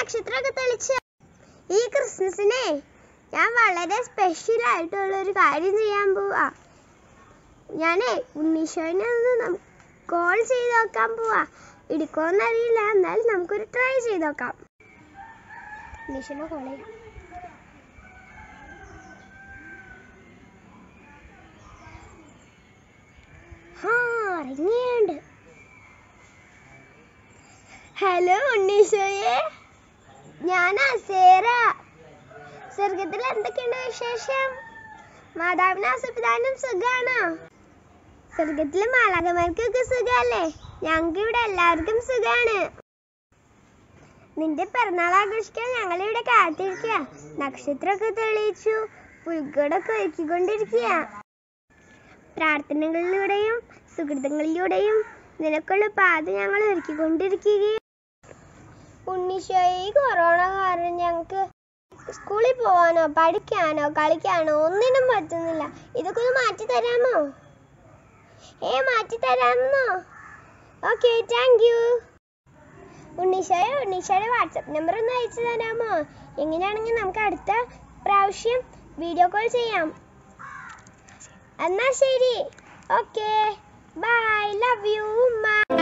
നക്ഷത്രമൊക്കെ തെളിച്ച് ഈ ക്രിസ്മസിനെ ഞാൻ വളരെ സ്പെഷ്യൽ ആയിട്ടുള്ള ഒരു കാര്യം ചെയ്യാൻ പോവാ ഞാനേ ഉണ്ണീശോനെ ഒന്ന് കോൾ ചെയ്ത് നോക്കാൻ പോവാ എടുക്കുമെന്നറിയില്ല എന്നാലും നമുക്കൊരു ട്രൈ ചെയ്ത് നോക്കാം ഉണ്ണീശോനെ കോൾ ചെയ്യാം ഹാ ഇറങ്ങിയുണ്ട് ഹലോ ഉണ്ണീശോയെ ഞാൻ അസേറ സ്വർഗത്തിൽ എന്തൊക്കെയുണ്ട് വിശേഷം മാതാവിന് ആസപിതാനും സുഖാണോ സ്വർഗത്തിലെ മാലാകമാർക്കൊക്കെ സുഖല്ലേ ഞങ്ങൾക്ക് ഇവിടെ എല്ലാവർക്കും സുഖാണ് നിന്റെ പിറന്നാൾ ആഘോഷിക്കാൻ ഞങ്ങൾ ഇവിടെ കാത്തിരിക്കുക നക്ഷത്രമൊക്കെ തെളിയിച്ചു പുൽക്കടൊക്കെ ഒരുക്കിക്കൊണ്ടിരിക്കുക പ്രാർത്ഥനകളിലൂടെയും സുഹൃത്തുക്കളിലൂടെയും നിനക്കുള്ള പാത ഞങ്ങൾ ഒരുക്കിക്കൊണ്ടിരിക്കുകയും ഉണ്ണീശോയെ ഈ കൊറോണ കാരണം ഞങ്ങൾക്ക് സ്കൂളിൽ പോവാനോ പഠിക്കാനോ കളിക്കാനോ ഒന്നിനും പറ്റുന്നില്ല ഇതൊക്കെ ഒന്ന് മാറ്റി തരാമോ ഏ മാറ്റി തരാമോ ഓക്കെ താങ്ക് യു ഉണ്ണീശോയെ ഉണ്ണീശോയുടെ വാട്സപ്പ് നമ്പർ ഒന്ന് അയച്ചു തരാമോ എങ്ങനെയാണെങ്കിൽ നമുക്ക് അടുത്ത പ്രാവശ്യം വീഡിയോ കോൾ ചെയ്യാം എന്നാ ശരി ഓക്കെ ബൈ ലവ് യു ഉമ്മ